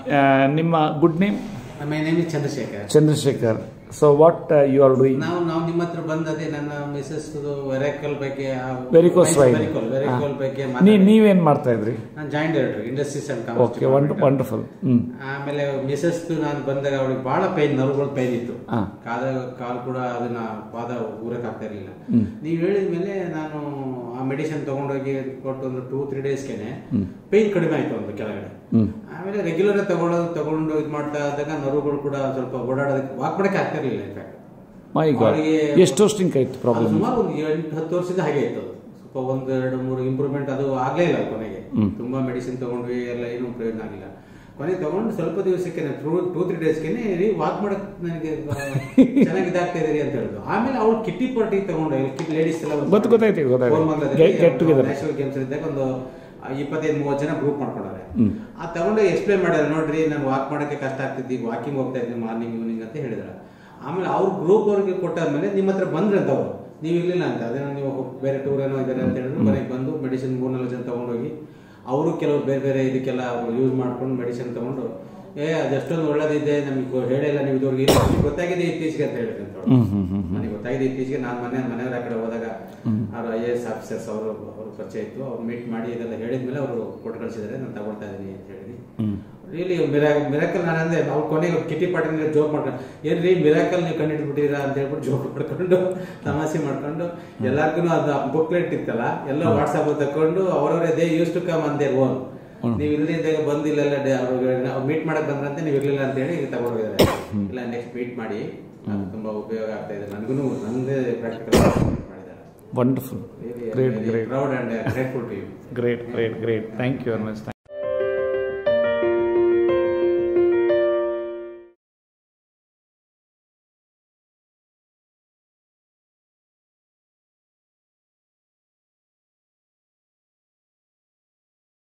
ನಿಮ್ಮ good name my name is Chandrashekar Chandrashekar so what you are doing ನಾವು ನಾವು ನಿಮ್ಮ ಹತ್ರ ಬಂದದೆ ನನ್ನ ಮಿಸಸ್ ವೆರೈಕಲ್ ಬಗ್ಗೆ ವೆರಿಕೋಸ್ ವೈನ್ ವೆರೈಕಲ್ ಬಗ್ಗೆ ನೀವೇನ್ ಮಾಡ್ತಾ ಇದ್ರಿ ನಾನು joint director industries and okay wonderful hmm ಆಮೇಲೆ ಮಿಸಸ್ ನಾನು ಬಂದಾಗ ಅವಳಿಗೆ ಬಹಳ ಪೈನ್ ನರ್ವ್ಗಳು ಪೈನ್ ಇತ್ತು ಹಾ. ಕಾಲ ಕಾಲು ಕೂಡ ಅದನ್ನ ಪಾದ ಊರಕ್ ಆಗ್ತಾ ಇರಲಿಲ್ಲ ನೀವು ಹೇಳಿದ ಮೇಲೆ ನಾನು ಆ ಮೆಡಿಸಿನ್ ತಗೊಂಡೋಗಿ ಕೊಟ್ಟು ಒಂದು ಟೂ ತ್ರೀ ಡೇಸ್ಗೆನೆ ಪೈನ್ ಕಡಿಮೆ ಆಯ್ತು ಒಂದು ಕೆಳಗಡೆ ಹ್ಮ್ ಆಮೇಲೆ ರೆಗ್ಯುಲರ್ ತಗೊಳ್ಳೋದು ತಗೊಂಡು ಇದು ಮಾಡ್ತಾ ಇದ್ದಾಗ ನರ್ವ್ಗಳು ಕೂಡ ಸ್ವಲ್ಪ ಓಡಾಡೋದಕ್ಕೆ ವಾಕ್ ಮಾಡಕ್ಕೆ ಆಗ್ತಾ ಇರಲಿಲ್ಲ ಇನ್ಫ್ಯಾಕ್ಟ್ ಮೈ ಗಾಡ್ ಅವ್ರಿಗೆ- ಎಷ್ಟು ವರ್ಷದಿಂದ ಆಯ್ತು ಅದು ಪ್ರಾಬ್ಲಮ್ ಸುಮಾರು ಒಂದು ಎಂಟು ಹತ್ತು ವರ್ಷದಿಂದ ಹಾಗೆ ಇತ್ತು ಅದು. ಸ್ವಲ್ಪ ಒಂದು ಎರಡು ಮೂರು ಇಂಪ್ರೂವ್ಮೆಂಟ್ ಅದು ಆಗ್ಲೇ ಇಲ್ಲ ಕೊನೆಗೆ ತುಂಬಾ ಮೆಡಿಸಿನ್ ತಗೊಂಡ್ವಿ ಎಲ್ಲ ಏನು ಪ್ರಯೋಜನ ಆಗಿಲ್ಲ ಕೊನೆಗೆ ತಗೊಂಡು ಸ್ವಲ್ಪ ದಿವಸಕ್ಕೆ ಟೂ ಟೂ ತ್ರೀ ಡೇಸ್ಗೆ ರೀ ವಾಕ್ ಮಾಡಕ್ ನನಗೆ ಚೆನ್ನಾಗಿ ಇದಾಗ್ತಾ ಇದೀರಿ ಅಂತ ಹೇಳಿದ್ರು ಆಮೇಲೆ ಅವ್ರು ಕಿಟ್ಟಿ ಪಾರ್ಟಿ ತಗೊಂಡು ಲೇಡೀಸ್ ಎಲ್ಲ ಒಂದು ಗೊತ್ತು ಗೊತ್ತಾಯ್ತು ಗೊತ್ತಾಯ್ತು ಗೆಟ್ ಟುಗೆದರ್ ನ್ಯಾಷನಲ್ ಗೇಮ್ಸ್ ಇದ್ದಾಗ ಒಂದು ಇಪ್ಪತ್ತೈದು ಮೂವತ್ತು ಜನ ಗ್ರೂಪ್ ಮಾಡ್ಕೊಂಡಾರೆ ಆ ತಗೊಂಡು ಎಕ್ಸ್ಪ್ಲೈನ್ ಮಾಡ್ಯಾರ ನೋಡ್ರಿ ನಾನು ವಾಕ್ ಮಾಡಕ್ಕೆ ಕಷ್ಟ ಆಗ್ತಿದ್ದಿ ವಾಕಿಂಗ್ ಹೋಗ್ತಾ ಇದ್ದೀನಿ ಮಾರ್ನಿಂಗ್ ಈವ್ನಿಂಗ್ ಅಂತ ಹೇಳಿದ್ರ ಆಮೇಲೆ ಅವ್ರ ಗ್ರೂಪ್ ಅವ್ರಿಗೆ ಕೊಟ್ಟಾದ್ಮೇಲೆ ನಿಮ್ಮ ಹತ್ರ ಬಂದ್ರೆ ಅಂತ ಅವ್ರು ನೀವು ಇರ್ಲಿಲ್ಲ ಅಂತ ಅದೇ ನೀವು ಬೇರೆ ಟೂರ್ ಏನೋ ಇದ್ದಾರೆ ಅಂತ ಹೇಳಿದ್ರು ಮನೆಗೆ ಬಂದು ಮೆಡಿಸಿನ್ ಮೂರ್ನಾಲ್ಕು ಜನ ತಗೊಂಡೋಗಿ ಅವರು ಕೆಲವು ಬೇರೆ ಬೇರೆ ಇದಕ್ಕೆಲ್ಲ ಯೂಸ್ ಮಾಡ್ಕೊಂಡು ಮೆಡಿಸಿನ್ ತಗೊಂಡು ಏ ಅದೆಷ್ಟೊಂದು ಒಳ್ಳೇದಿದೆ ನಮಗೆ ಹೇಳಿಲ್ಲ ನೀವು ಇದುವರೆಗೆ ಇಲ್ಲ. ನಿಮ್ಗೆ ಗೊತ್ತಾಗಿದೆ ಇತ್ತೀಚೆಗೆ ಅಂತ ಹೇಳಿದ್ರು ಅಂತ ಅವ್ರು. ಹ್ಮ್ ಹ್ಮ್ ಹ್ಮ್ ನನಗೆ ಗೊತ್ತಾಗಿದೆ ಇತ್ತೀಚೆಗೆ ನಾನು ಮನೆ ಮನೆಯವ್ರ ಆ ಕಡೆ ಹೋದಾಗ ಅವ್ರು ಐ ಎ ಎಸ್ ಆಫೀಸರ್ಸ್ ಅವರು ಅವ್ರ ಪರಿಚಯ ಇತ್ತು ಅವ್ರು ಮೀಟ್ ಮಾಡಿ ಇದೆಲ್ಲ ಹೇಳಿದ್ಮೇಲೆ ಅವರು ಕೊಟ್ಟು ಕಳಿಸಿದ್ದಾರೆ ನಾನು ತಗೊಳ್ತಾ ಇದ್ದೀನಿ ಅಂತ ಹೇಳಿ ಹ್ಮ್ ರಿಯಲಿ ಮಿರಾಕಲ್ ನಾನು ಅಂದೆ ಅವ್ರು ಕೊನೆಗೆ ಕಿಟಿ ಪಾಟಿನ ಜೋಕ್ ಮಾಡ್ಕೊಂಡು ಏನ್ರಿ ಮಿರಾಕಲ್ ನೀವು ಕಂಡಿಡ್ಬಿಟ್ಟಿರಾ ಅಂತ ಹೇಳ್ಬಿಟ್ಟು ಜೋಕ್ ಮಾಡ್ಕೊಂಡು ತಮಾಷೆ ಮಾಡ್ಕೊಂಡು ಎಲ್ಲಾರ್ಗು ಅದು ಬುಕ್ಲೆಟ್ ಇತ್ತಲ್ಲ ಎಲ್ಲ ವಾಟ್ಸಾಪ್ ತಕೊಂಡು ಅವ್ರವ್ರ ದೇ ಯೂಸ್ ಟು ಕಮ್ ಅಂದೇ ಓನ್ ನೀವು ಇಲ್ಲದಿದ್ದಾಗ ಬಂದಿಲ್ಲ ಅವ್ರಿಗೆ ಮೀಟ್ ಮಾಡಕ್ ಬಂದ್ರಂತೆ ನೀವು ಇರ್ಲಿಲ್ಲ ಅಂತ ಹೇಳಿ ತಗೊಂಡೋಗಿದ್ದಾರೆ ಇಲ್ಲ ನೆಕ್ಸ್ಟ್ ಮೀಟ್ ಮಾಡಿ ಅದು ತುಂಬಾ ಉಪಯೋಗ ಆಗ್ತಾ ಇದೆ ನನಗೂ ನಂದೇ ಪ್ರಾಕ್ಟಿಕಲ್ ಮಾಡಿದ್ದಾರೆ wonderful great great proud and grateful to you great great great thank you very much